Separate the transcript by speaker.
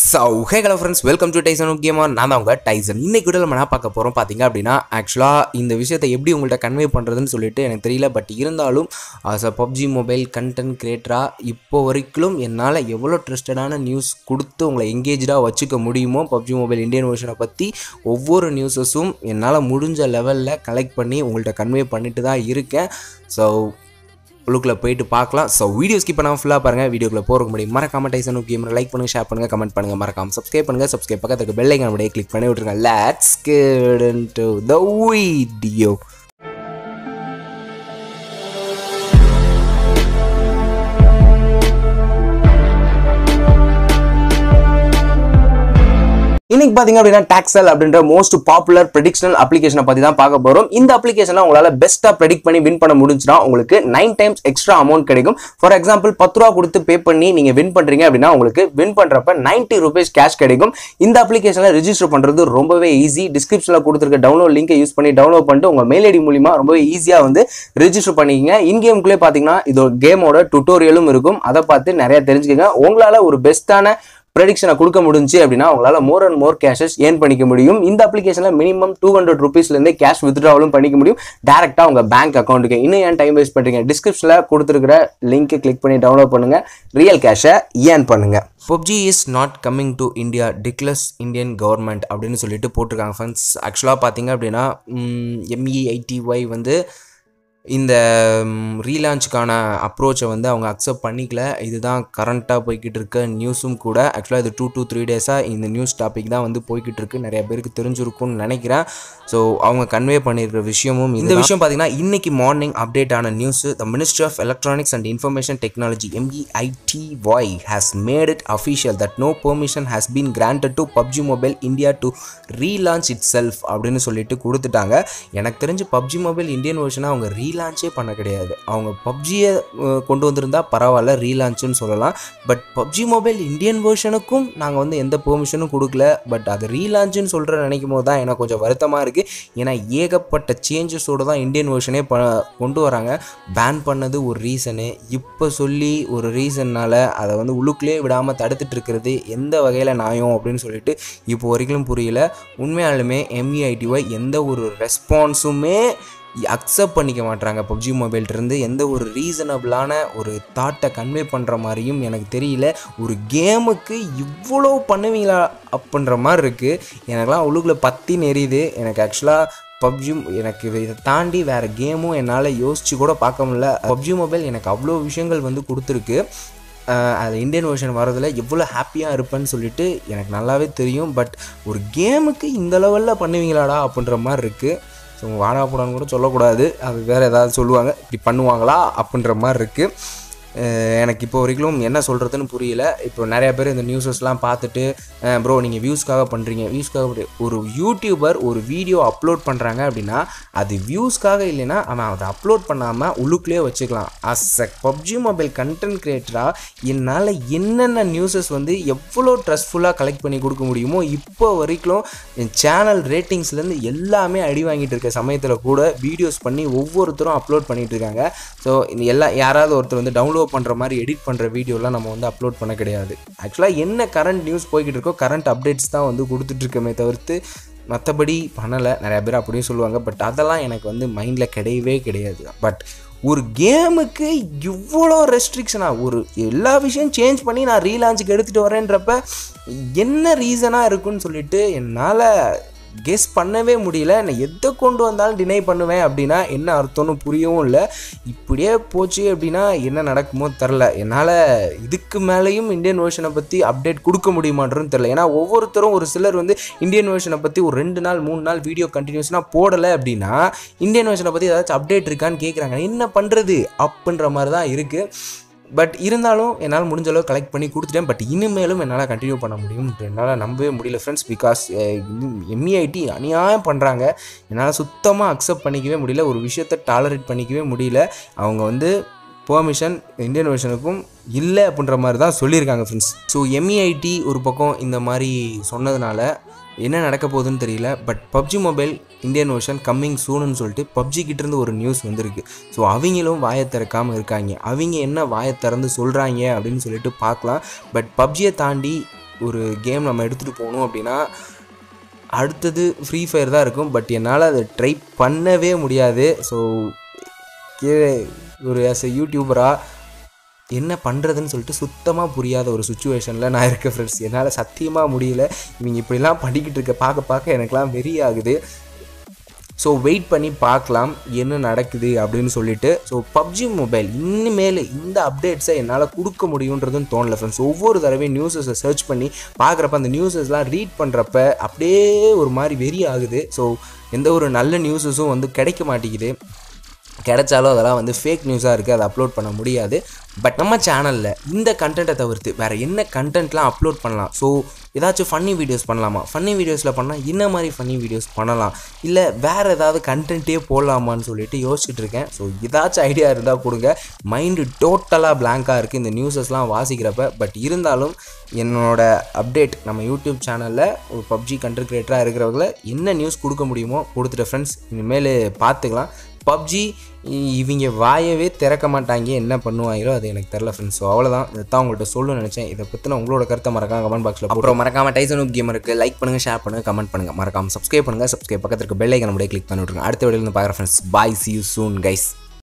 Speaker 1: so hey hello friends welcome to Tyson முக்கியமாக நான் தான் உங்கள் டைசன் இன்னைக்கு கூட நம்ம என்ன பார்க்க போகிறோம் பார்த்தீங்க அப்படின்னா ஆக்சுவலாக இந்த விஷயத்தை எப்படி உங்கள்கிட்ட கன்வே பண்ணுறதுன்னு சொல்லிட்டு எனக்கு தெரியல பட் இருந்தாலும் as a PUBG mobile content கிரியேட்டராக இப்போ வரைக்கும் என்னால் எவ்வளோ ட்ரஸ்டடான நியூஸ் கொடுத்து உங்களை எங்கேஜாக வச்சுக்க முடியுமோ பப்ஜி மொபைல் இந்தியன் வெர்ஷனை பற்றி ஒவ்வொரு நியூஸஸும் என்னால் முடிஞ்ச லெவலில் கலெக்ட் பண்ணி உங்கள்கிட்ட கன்வே பண்ணிட்டு தான் இருக்கேன் ஸோ உள்ளுக்குள்ளே போயிட்டு பார்க்கலாம் ஸோ வீடியோ ஸ்கிப் பண்ணாமல் ஃபுல்லாக பாருங்கள் வீடியோக்குள்ள போகிறக்கு முடியும் மறக்காம டைசன் கேம் லைக் பண்ணுங்கள் ஷேர் பண்ணுங்கள் கமெண்ட் பண்ணுங்கள் மறக்காம சப்ஸ்கிரைப் பண்ணுங்கள் சப்ஸ்கிரைப் பக்கத்துக்கு பெல் ஐக்கான் அப்படியே கிளிக் பண்ணி விட்ருங்க let's get into the video இன்னைக்கு பாத்தீங்க அப்படின்னா டாக்ஸல் அப்படின்ற மோஸ்ட் பாப்புலர் ப்ரெடிக்ஷனல் அப்ளிகேஷனை பத்தி தான் பார்க்க போறோம் இந்த அப்ளிகேஷன்ல உங்களால பெஸ்டா ப்ரெடிக்ட் பண்ணி வின் பண்ண முடிஞ்சுன்னா உங்களுக்கு நைன் டைம்ஸ் எக்ஸ்ட்ரா அமௌண்ட் கிடைக்கும் ஃபார் எக்ஸாம்பிள் பத்து ரூபா கொடுத்து பே பண்ணி நீங்க வின் பண்றீங்க அப்படின்னா உங்களுக்கு வின் பண்றப்ப நைன்டி ருபீஸ் கேஷ் கிடைக்கும் இந்த அப்ளிகேஷன்ல ரெஜிஸ்டர் பண்றது ரொம்பவே ஈஸி டிஸ்கிரிப்ஷன்ல கொடுத்துருக்க டவுன்லோட் லிங்கை யூஸ் பண்ணி டவுன்லோட் பண்ணிட்டு உங்க மெயில் ஐடி மூலியமா ரொம்பவே ஈஸியா வந்து ரெஜிஸ்டர் பண்ணிக்கங்க இன் கேமுக்குள்ளே பாத்தீங்கன்னா இது கேமோட டுட்டோரியலும் இருக்கும் அதை பார்த்து நிறைய தெரிஞ்சுக்கங்க உங்களால ஒரு பெஸ்ட்டான ப்ரெடிக்ஷனை கொடுக்க முடிஞ்சு அப்படின்னா உங்களால் more and more cashes earn பண்ணிக்க முடியும் இந்த அப்ளிகேஷனில் மினிமம் டூ ஹண்ட்ரட் ருபீஸ்லேருந்தே கேஷ் வித்ட்ராவலும் பண்ணிக்க முடியும் டேரெக்டாக உங்கள் பேங்க் அக்கௌண்ட்டுக்கு இன்னும் ஏன் டைம் வேஸ்ட் பண்ணுறீங்க டிஸ்கிரிப்ஷனில் கொடுத்துருக்கிற லிங்க்கை கிளிக் பண்ணி டவுன்லோட் பண்ணுங்கள் ரியல் கேஷை ஏர்ன் பண்ணுங்கள் PUBG is not coming to India declares Indian government அப்படின்னு சொல்லிட்டு போட்டிருக்காங்க ஃப்ரெண்ட்ஸ் ஆக்சுவலாக பார்த்தீங்க அப்படின்னா எம்இஐடிஒய் வந்து இந்த ரீலான்ச்சுக்கான அப்ரோச்சை வந்து அவங்க அக்செப்ட் பண்ணிக்கல இதுதான் கரண்ட்டாக போய்கிட்டு இருக்க நியூஸும் கூட ஆக்சுவலாக இது டூ டூ த்ரீ டேஸாக இந்த நியூஸ் டாபிக் தான் வந்து போய்கிட்டு இருக்கு நிறைய பேருக்கு தெரிஞ்சிருக்கும்னு நினைக்கிறேன் ஸோ அவங்க கன்வே பண்ணியிருக்கிற விஷயமும் இந்த விஷயம் பார்த்தீங்கன்னா இன்னைக்கு மார்னிங் அப்டேட் ஆன news the ministry of electronics and information technology MeitY has made it official that no permission has been granted to PUBG mobile India to relaunch itself அப்படின்னு சொல்லிட்டு கொடுத்துட்டாங்க எனக்கு தெரிஞ்சு பப்ஜி மொபைல் இந்தியன் வெர்ஷனை அவங்க ரீலான்ச்சே பண்ண கிடையாது அவங்க பப்ஜியை கொண்டு வந்திருந்தா பரவாயில்ல ரீலான்ச்சுன்னு சொல்லலாம் பட் பப்ஜி மொபைல் இந்தியன் வெர்ஷனுக்கும் நாங்கள் வந்து எந்த பெர்மிஷனும் கொடுக்கல பட் அது ரீலான்ச்சுன்னு சொல்கிற நினைக்கும் போது தான் எனக்கு கொஞ்சம் வருத்தமாக இருக்குது ஏன்னா ஏகப்பட்ட சேஞ்சஸோடு தான் இந்தியன் வெர்ஷனே ப கொண்டு வராங்க பேன் பண்ணது ஒரு ரீசனு இப்போ சொல்லி ஒரு ரீசன்னால் அதை வந்து உள்ளுக்குள்ளே விடாமல் தடுத்துட்டு இருக்கிறது எந்த வகையில் நியாயம் அப்படின்னு சொல்லிட்டு இப்போ வரைக்கும் புரியல உண்மையாலுமே எம்இஐடிஒய் எந்த ஒரு ரெஸ்பான்ஸுமே அக்செப்ட் பண்ணிக்க மாட்டாங்க பப்ஜி மொபைல்ட்டிருந்து எந்த ஒரு ரீசனபிளான ஒரு தாட்டை கன்வே பண்ணுற மாதிரியும் எனக்கு தெரியல ஒரு கேமுக்கு இவ்வளோ பண்ணுவீங்களா அப்படின்ற மாதிரி இருக்குது எனக்குலாம் உள்ளுக்குள்ளே பற்றி நெறியுது எனக்கு ஆக்சுவலாக பப்ஜி எனக்கு இதை தாண்டி வேறு கேமும் என்னால் யோசித்து கூட பார்க்க முடியல பப்ஜி மொபைல் எனக்கு அவ்வளோ விஷயங்கள் வந்து கொடுத்துருக்கு அது இந்தியன் வெர்ஷன் வரதில் எவ்வளோ ஹாப்பியாக இருப்பேன்னு சொல்லிட்டு எனக்கு நல்லாவே தெரியும் பட் ஒரு கேமுக்கு இந்த லெவலில் பண்ணுவீங்களாடா அப்படின்ற மாதிரி இருக்குது ஸோ வாடா போடான்னு கூட சொல்லக்கூடாது அது வேறு ஏதாவது சொல்லுவாங்க இப்படி பண்ணுவாங்களா அப்படின்ற மாதிரி இருக்குது எனக்கு இப்போ வரைக்கும் என்ன சொல்கிறதுன்னு புரியல இப்போ நிறைய பேர் இந்த நியூஸஸ்லாம் பார்த்துட்டு ப்ரோ நீங்கள் வியூஸ்க்காக பண்ணுறீங்க வியூஸ்க்காக ஒரு யூடியூபர் ஒரு வீடியோ அப்லோட் பண்ணுறாங்க அப்படின்னா அது வியூஸ்க்காக இல்லைன்னா அவன் அதை அப்லோட் பண்ணாமல் உள்ளுக்குள்ளேயே வச்சுக்கலாம் as a PUBG mobile content கிரியேட்டராக என்னால் என்னென்ன நியூஸஸ் வந்து எவ்வளோ ட்ரெஸ்ஃபுல்லாக கலெக்ட் பண்ணி கொடுக்க முடியுமோ இப்போ வரைக்கும் என் சேனல் ரேட்டிங்ஸ்லேருந்து எல்லாமே அடி வாங்கிட்டு இருக்க சமயத்தில் கூட வீடியோஸ் பண்ணி ஒவ்வொருத்தரும் அப்லோட் பண்ணிகிட்டு இருக்காங்க ஸோ எல்லா யாராவது ஒருத்தர் வந்து டவுன்லோட் அப்லோட் பண்ணுற மாதிரி எடிட் பண்ணுற வீடியோலாம் நம்ம வந்து அப்லோட் பண்ண கிடையாது ஆக்சுவலாக என்ன கரண்ட் நியூஸ் போய்கிட்டு இருக்கோ கரண்ட் அப்டேட்ஸ் தான் வந்து கொடுத்துட்ருக்கமே தவிர்த்து மற்றபடி பண்ணலை நிறையா பேர் அப்படியும் சொல்லுவாங்க பட் அதெல்லாம் எனக்கு வந்து மைண்டில் கிடையவே கிடையாது பட் ஒரு கேமுக்கு இவ்வளோ ரெஸ்ட்ரிக்ஷனாக ஒரு எல்லா விஷயம் சேஞ்ச் பண்ணி நான் ரீலான்ச்சுக்கு எடுத்துகிட்டு வரேன்றப்ப என்ன ரீசனாக இருக்குன்னு சொல்லிட்டு என்னால் கெஸ் பண்ணவே முடியல நான் எதை கொண்டு வந்தாலும் டினை பண்ணுவேன் அப்படின்னா என்ன அர்த்தம்னு புரியவும் இல்லை இப்படியே போச்சு அப்படின்னா என்ன நடக்குமோ தெரில என்னால் இதுக்கு மேலேயும் இந்தியன் வேர்ஷனை பற்றி அப்டேட் கொடுக்க முடியுமான்றதும் தெரில ஏன்னா ஒவ்வொருத்தரும் ஒரு சிலர் வந்து இந்தியன் வேர்ஷனை பற்றி ஒரு ரெண்டு நாள் மூணு நாள் வீடியோ கண்டினியூஸ்னாக போடலை அப்படின்னா இந்தியன் வேர்ஷனை பற்றி ஏதாச்சும் அப்டேட் இருக்கான்னு கேட்குறாங்க என்ன பண்ணுறது அப்படின்ற மாதிரி தான் இருக்குது பட் இருந்தாலும் என்னால் முடிஞ்ச அளவு கலெக்ட் பண்ணி கொடுத்துட்டேன் பட் இனிமேலும் என்னால் கண்டினியூ பண்ண முடியும் என்னால் நம்பவே முடியல ஃப்ரெண்ட்ஸ் பிகாஸ் எம்இஐடி அநியாயம் பண்ணுறாங்க என்னால் சுத்தமாக அக்செப்ட் பண்ணிக்கவே முடியல ஒரு விஷயத்தை டாலரேட் பண்ணிக்கவே முடியல அவங்க வந்து பெர்மிஷன் இந்தியன் வெர்ஷனுக்கும் இல்லை அப்படின்ற மாதிரி தான் சொல்லியிருக்காங்க ஃப்ரெண்ட்ஸ் ஸோ எம்இஐடி ஒரு பக்கம் இந்த மாதிரி சொன்னதுனால என்ன நடக்க போகுதுன்னு தெரியல but PUBG mobile Indian ocean coming சூனுன்னு சொல்லிட்டு பப்ஜி கிட்டேருந்து ஒரு நியூஸ் வந்திருக்கு ஸோ அவங்களும் வாயை திறக்காமல் இருக்காங்க அவங்க என்ன வாயை திறந்து சொல்கிறாங்க அப்படின்னு சொல்லிட்டு பார்க்கலாம் பட் பப்ஜியை தாண்டி ஒரு கேம் நம்ம எடுத்துகிட்டு போகணும் அப்படின்னா அடுத்தது ஃப்ரீ ஃபயர் தான் இருக்கும் பட் என்னால் அதை ட்ரை பண்ணவே முடியாது ஸோ கீழே ஒரு ஆஸ் எ யூடியூபராக என்ன பண்ணுறதுன்னு சொல்லிட்டு சுத்தமாக புரியாத ஒரு சுச்சுவேஷனில் நான் இருக்கேன் ஃப்ரெண்ட்ஸ் என்னால் சத்தியமாக முடியல இவங்க இப்படிலாம் பண்ணிக்கிட்டு இருக்க பார்க்க பார்க்க எனக்குலாம் வெறி ஆகுது ஸோ வெயிட் பண்ணி பார்க்கலாம் என்ன நடக்குது அப்படின்னு சொல்லிட்டு ஸோ பப்ஜி மொபைல் இனிமேல் இந்த அப்டேட்ஸை என்னால் கொடுக்க முடியுன்றதுன்னு தோணல ஃப்ரெண்ட்ஸ் ஒவ்வொரு தடவையும் நியூஸஸை சர்ச் பண்ணி பார்க்குறப்ப அந்த நியூஸஸ்லாம் ரீட் பண்ணுறப்ப அப்படியே ஒரு மாதிரி வெறி ஆகுது ஸோ எந்த ஒரு நல்ல நியூஸஸும் வந்து கிடைக்க மாட்டேங்குது கிடைச்சாலும் அதெல்லாம் வந்து ஃபேக் நியூஸாக இருக்குது அதை அப்லோட் பண்ண முடியாது பட் நம்ம சேனலில் இந்த கண்டென்ட்டை தவிர்த்து வேறு என்ன கண்டென்ட்லாம் அப்லோட் பண்ணலாம் ஸோ ஏதாச்சும் ஃபன்னி வீடியோஸ் பண்ணலாமா ஃபன்னி வீடியோஸில் பண்ணால் என்ன மாதிரி ஃபன்னி வீடியோஸ் பண்ணலாம் இல்லை வேறு ஏதாவது கண்டென்ட்டே போடலாமான்னு சொல்லிட்டு யோசிச்சுட்டு இருக்கேன் ஸோ ஏதாச்சும் ஐடியா இருந்தால் கொடுங்க மைண்டு டோட்டலாக பிளாங்காக இருக்குது இந்த நியூஸஸ்லாம் வாசிக்கிறப்ப பட் இருந்தாலும் என்னோட அப்டேட் நம்ம யூடியூப் சேனலில் ஒரு பப்ஜி கண்டென்ட் க்ரியேட்டராக இருக்கிறவங்கள என்ன நியூஸ் கொடுக்க முடியுமோ கொடுத்துட்ட ஃப்ரெண்ட்ஸ் இனிமேல் பார்த்துக்கலாம் பப்ஜி இவங்க வாயவே திறக்க மாட்டாங்க என்ன பண்ணுவாங்களோ அது எனக்கு தெரில ஃப்ரெண்ட்ஸ் ஸோ அவ்வளோதான் இதான் உங்கள்கிட்ட சொல்லணும்னு நினச்சேன் இதை பற்றின உங்களோட கருத்தை மறக்காம கமெண்ட் பாக்ஸில் அப்புறம் மறக்காம டைசன் உப் கேம் இருக்குது லைக் பண்ணுங்கள் ஷேர் பண்ணுங்கள் கமெண்ட் பண்ணுங்கள் மறக்காம சப்ஸ்கிரைப் பண்ணுங்கள் சப்ஸ்கிரைப் பக்கத்தில் இருக்க பெல் ஐக்கன் அப்படியே கிளிக் பண்ணி விட்ருங்க அடுத்த வீடியோவில் இருந்து பார்க்குறேன் friends bye see you soon guys